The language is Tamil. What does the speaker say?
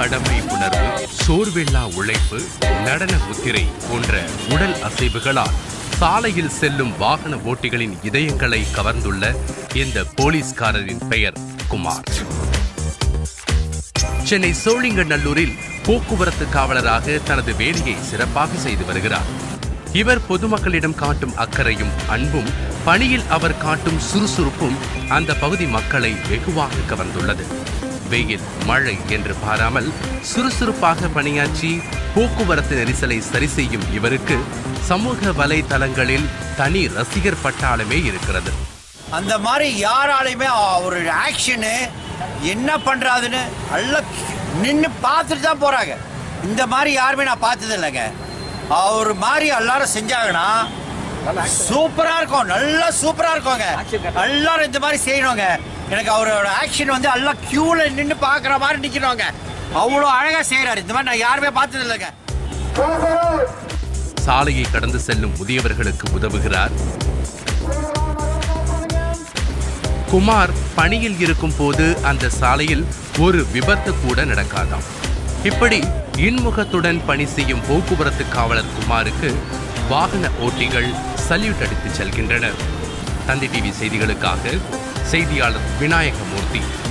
கடமை உணர்வு சோர்வில்லா உழைப்பு நடன முத்திரை போன்ற உடல் அசைவுகளால் சாலையில் செல்லும் வாகன ஓட்டிகளின் இதயங்களை கவர்ந்துள்ள இந்த போலீஸ்காரரின் பெயர் குமார் சென்னை சோழிங்கநல்லூரில் போக்குவரத்து காவலராக தனது வேலையை சிறப்பாக செய்து வருகிறார் இவர் பொதுமக்களிடம் காட்டும் அக்கறையும் அன்பும் பணியில் அவர் காட்டும் சுறுசுறுப்பும் அந்த பகுதி மக்களை வெகுவாக கவர்ந்துள்ளது வெயில் மழை என்று பாராமல் சுறுசுறுப்பாக பணியாற்றி போக்குவரத்து நெரிசலை சரி செய்யும் இவருக்கு சமூக வலைதளங்களில் தனி ரசிகர் பட்டாளமே இருக்கிறது அந்த மாதிரி யாராலையுமே ஒரு ஆக்ஷனு என்ன பண்றாதுன்னு எல்லாம் நின்று பார்த்துட்டு தான் போறாங்க இந்த மாதிரி யாருமே நான் பார்த்தது இல்லைங்க அவர் மாதிரி எல்லாரும் செஞ்சாங்கன்னா சூப்பரா இருக்கும் நல்லா சூப்பரா இருக்குங்க எல்லாரும் இந்த மாதிரி செய்யணுங்க எனக்கு அவரோட ஆக்ஷன் வந்து எல்லாம் கியூல நின்று பார்க்குற மாதிரி நிற்கணுங்க அவ்வளோ அழகா செய்யறாரு இந்த மாதிரி நான் யாருமே பார்த்தது இல்லைங்க சாலையை கடந்து செல்லும் முதியவர்களுக்கு உதவுகிறார் குமார் பணியில் இருக்கும் போது அந்த சாலையில் ஒரு விபத்து கூட நடக்காதாம் இப்படி இன்முகத்துடன் பணி செய்யும் போக்குவரத்து காவலர் குமாருக்கு வாகன ஓட்டிகள் சல்யூட் அடித்து செல்கின்றனர் தந்தி டிவி செய்திகளுக்காக செய்தியாளர் விநாயகமூர்த்தி